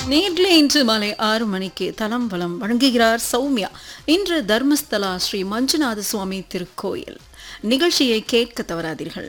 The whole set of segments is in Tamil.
நேரில் இன்று மாலை ஆறு மணிக்கு தலம் வலம் வழங்குகிறார் சௌமியா இன்று தர்மஸ்தலா ஸ்ரீ மஞ்சுநாத சுவாமி திருக்கோயில் நிகழ்ச்சியை கேட்க தவறாதீர்கள்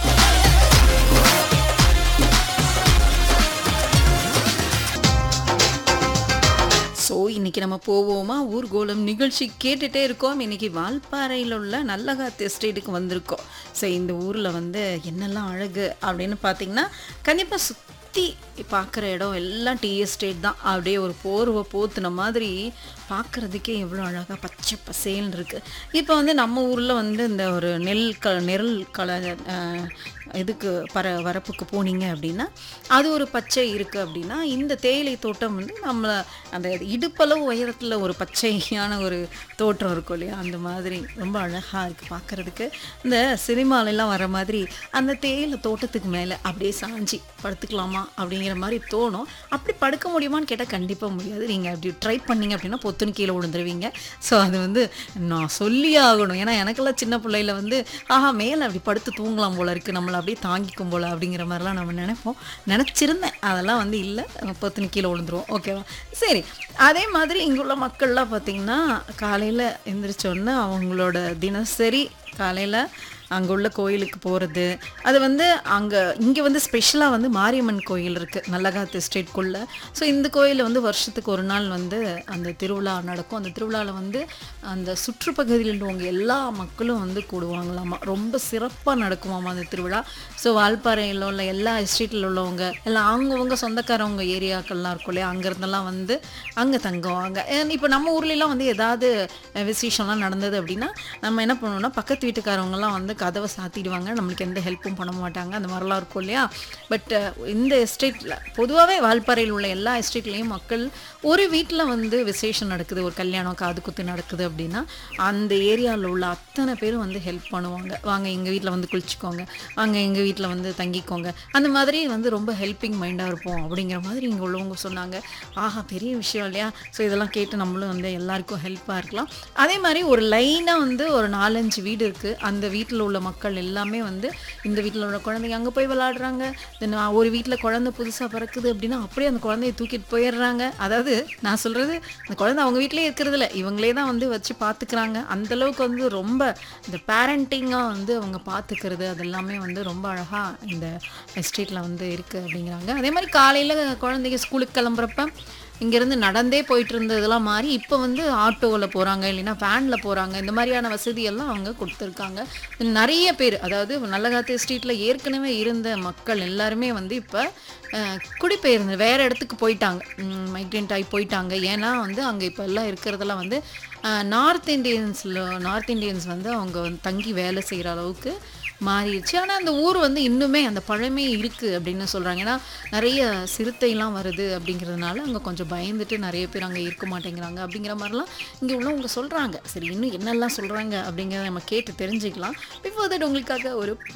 ஸோ இன்னைக்கு நம்ம போவோமா ஊர்கோலம் நிகழ்ச்சி கேட்டுட்டே இருக்கோம் இன்னைக்கு வால்பாறையில் உள்ள நல்லகாத்து எஸ்டேட்டுக்கு வந்திருக்கோம் ஸோ இந்த ஊரில் வந்து என்னெல்லாம் அழகு அப்படின்னு பார்த்தீங்கன்னா கண்டிப்பாக சுற்றி பார்க்குற இடம் எல்லாம் டீ எஸ்டேட் தான் அப்படியே ஒரு போர்வை போத்துன மாதிரி பார்க்குறதுக்கே எவ்வளோ அழகாக பச்சை பசேல்னு இருக்குது இப்போ வந்து நம்ம ஊரில் வந்து இந்த ஒரு நெல் க நெல் கல அஹ், இதுக்கு பர வரப்புக்கு போனீங்க அப்படின்னா அது ஒரு பச்சை இருக்குது அப்படின்னா இந்த தேயிலை தோட்டம் வந்து நம்மளை அந்த இடுப்பளவு உயரத்தில் ஒரு பச்சையான ஒரு தோட்டம் இருக்கும் இல்லையா அந்த மாதிரி ரொம்ப அழகாக இருக்குது பார்க்குறதுக்கு இந்த சினிமாலெல்லாம் வர மாதிரி அந்த தேயிலை தோட்டத்துக்கு மேலே அப்படியே சாஞ்சி படுத்துக்கலாமா அப்படிங்கிற மாதிரி தோணும் அப்படி படுக்க முடியுமான்னு கேட்டால் கண்டிப்பாக முடியாது நீங்கள் அப்படி ட்ரை பண்ணீங்க அப்படின்னா பொத்துன்னு கீழே விழுந்துருவீங்க ஸோ அது வந்து நான் சொல்லியே ஆகணும் ஏன்னா எனக்கெல்லாம் சின்ன பிள்ளையில வந்து ஆஹா மேலே அப்படி படுத்து தூங்கலாம் போல இருக்குது நம்மளை அப்படியே தாங்கிக்கும் போல அப்படிங்கிற மாதிரிலாம் நம்ம நினைப்போம் நினச்சிருந்தேன் அதெல்லாம் வந்து இல்லை பொத்துன்னு கீழே விழுந்துருவோம் ஓகேவா சரி அதே மாதிரி இங்குள்ள மக்கள்லாம் பார்த்திங்கன்னா காலையில் எந்திரிச்சோன்னே அவங்களோட தினசரி காலையில் அங்கே உள்ள கோயிலுக்கு போகிறது அது வந்து அங்கே இங்கே வந்து ஸ்பெஷலாக வந்து மாரியம்மன் கோயில் இருக்குது நல்லகாத்து எஸ்டேட்குள்ளே ஸோ இந்த கோயிலில் வந்து வருஷத்துக்கு ஒரு நாள் வந்து அந்த திருவிழா நடக்கும் அந்த திருவிழாவில் வந்து அந்த சுற்றுப்பகுதியில் உள்ளவங்க எல்லா மக்களும் வந்து கூடுவாங்களாமா ரொம்ப சிறப்பாக நடக்குமாமா அந்த திருவிழா ஸோ வால்பாறையில் உள்ள எல்லா எஸ்டேட்டில் உள்ளவங்க எல்லாம் அவங்கவுங்க சொந்தக்காரவங்க ஏரியாக்கள்லாம் இருக்கும் இல்லையா அங்கேருந்தெல்லாம் வந்து அங்கே தங்குவாங்க இப்போ நம்ம ஊர்லலாம் வந்து ஏதாவது அஹ், விசேஷம்லாம் நடந்தது அப்படின்னா நம்ம என்ன பண்ணுவோம்னா பக்கத்து வீட்டுக்காரவங்கலாம் வந்து கதவை சாத்திடுவாங்க நம்மளுக்கு எந்த ஹெல்ப்பும் பண்ண மாட்டாங்க அந்த மாதிரிலாம் இருக்கும் இல்லையா பட் இந்த எஸ்டேட்டில் பொதுவாகவே வால்பாறையில் உள்ள எல்லா எஸ்டேட்லேயும் மக்கள் ஒரு வீட்டில் வந்து விசேஷம் நடக்குது ஒரு கல்யாணம் காது குத்து நடக்குது அப்படின்னா அந்த ஏரியாவில் உள்ள அத்தனை பேரும் வந்து ஹெல்ப் பண்ணுவாங்க வாங்க எங்கள் வீட்டில் வந்து குளிச்சுக்கோங்க வாங்க எங்கள் வீட்டில் வந்து தங்கிக்கோங்க அந்த மாதிரி வந்து ரொம்ப ஹெல்ப்பிங் மைண்டாக இருப்போம் அப்படிங்கிற மாதிரி இங்கே உள்ளவங்க சொன்னாங்க ஆஹா பெரிய விஷயம் இல்லையா ஸோ இதெல்லாம் கேட்டு நம்மளும் வந்து எல்லாருக்கும் ஹெல்ப்பாக இருக்கலாம் அதே மாதிரி ஒரு லைனாக வந்து ஒரு நாலஞ்சு வீடு இருக்குது அந்த வீட்டில் உள்ள மக்கள் எல்லாமே வந்து இந்த வீட்டில் உள்ள குழந்தைங்க அங்கே போய் விளாடுறாங்க தென் ஒரு வீட்டில் குழந்தை புதுசாக பிறக்குது அப்படின்னா அப்படியே அந்த குழந்தைய தூக்கிட்டு போயிடுறாங்க அதாவது நான் சொல்கிறது அந்த குழந்தை அவங்க வீட்டிலே இருக்கிறதில்ல இவங்களே தான் வந்து வச்சு பார்த்துக்கிறாங்க அந்தளவுக்கு வந்து ரொம்ப இந்த பேரண்டிங்காக வந்து அவங்க பார்த்துக்கிறது அதெல்லாமே வந்து ரொம்ப அழகாக இந்த எஸ்டேட்டில் வந்து இருக்குது அப்படிங்கிறாங்க அதே மாதிரி காலையில் குழந்தைங்க ஸ்கூலுக்கு கிளம்புறப்ப இங்கேருந்து நடந்தே போயிட்டு இருந்ததெல்லாம் மாறி இப்போ வந்து ஆட்டோவில் போகிறாங்க இல்லைன்னா வேனில் போகிறாங்க இந்த மாதிரியான வசதியெல்லாம் அவங்க கொடுத்துருக்காங்க நிறைய பேர் அதாவது நல்லகாத்து ஸ்ட்ரீட்டில் ஏற்கனவே இருந்த மக்கள் எல்லாருமே வந்து இப்போ குடிபெயர்ந்து வேறு இடத்துக்கு போயிட்டாங்க மைக்ரெண்ட் ஆகி போயிட்டாங்க ஏன்னா வந்து அங்கே இப்போ எல்லாம் இருக்கிறதெல்லாம் வந்து நார்த் இந்தியன்ஸில் நார்த் இந்தியன்ஸ் வந்து அவங்க வந்து தங்கி வேலை செய்கிற அளவுக்கு மாறிடுச்சு ஆனால் அந்த ஊர் வந்து இன்னுமே அந்த பழமை இருக்குது அப்படின்னு சொல்கிறாங்க ஏன்னா நிறைய சிறுத்தைலாம் வருது அப்படிங்கிறதுனால அங்கே கொஞ்சம் பயந்துட்டு நிறைய பேர் அங்கே இருக்க மாட்டேங்கிறாங்க அப்படிங்கிற மாதிரிலாம் இங்கே உள்ளவங்க சொல்கிறாங்க சரி இன்னும் என்னெல்லாம் சொல்கிறாங்க அப்படிங்கிறத நம்ம கேட்டு தெரிஞ்சுக்கலாம் பிஃபோர் தட் உங்களுக்காக ஒரு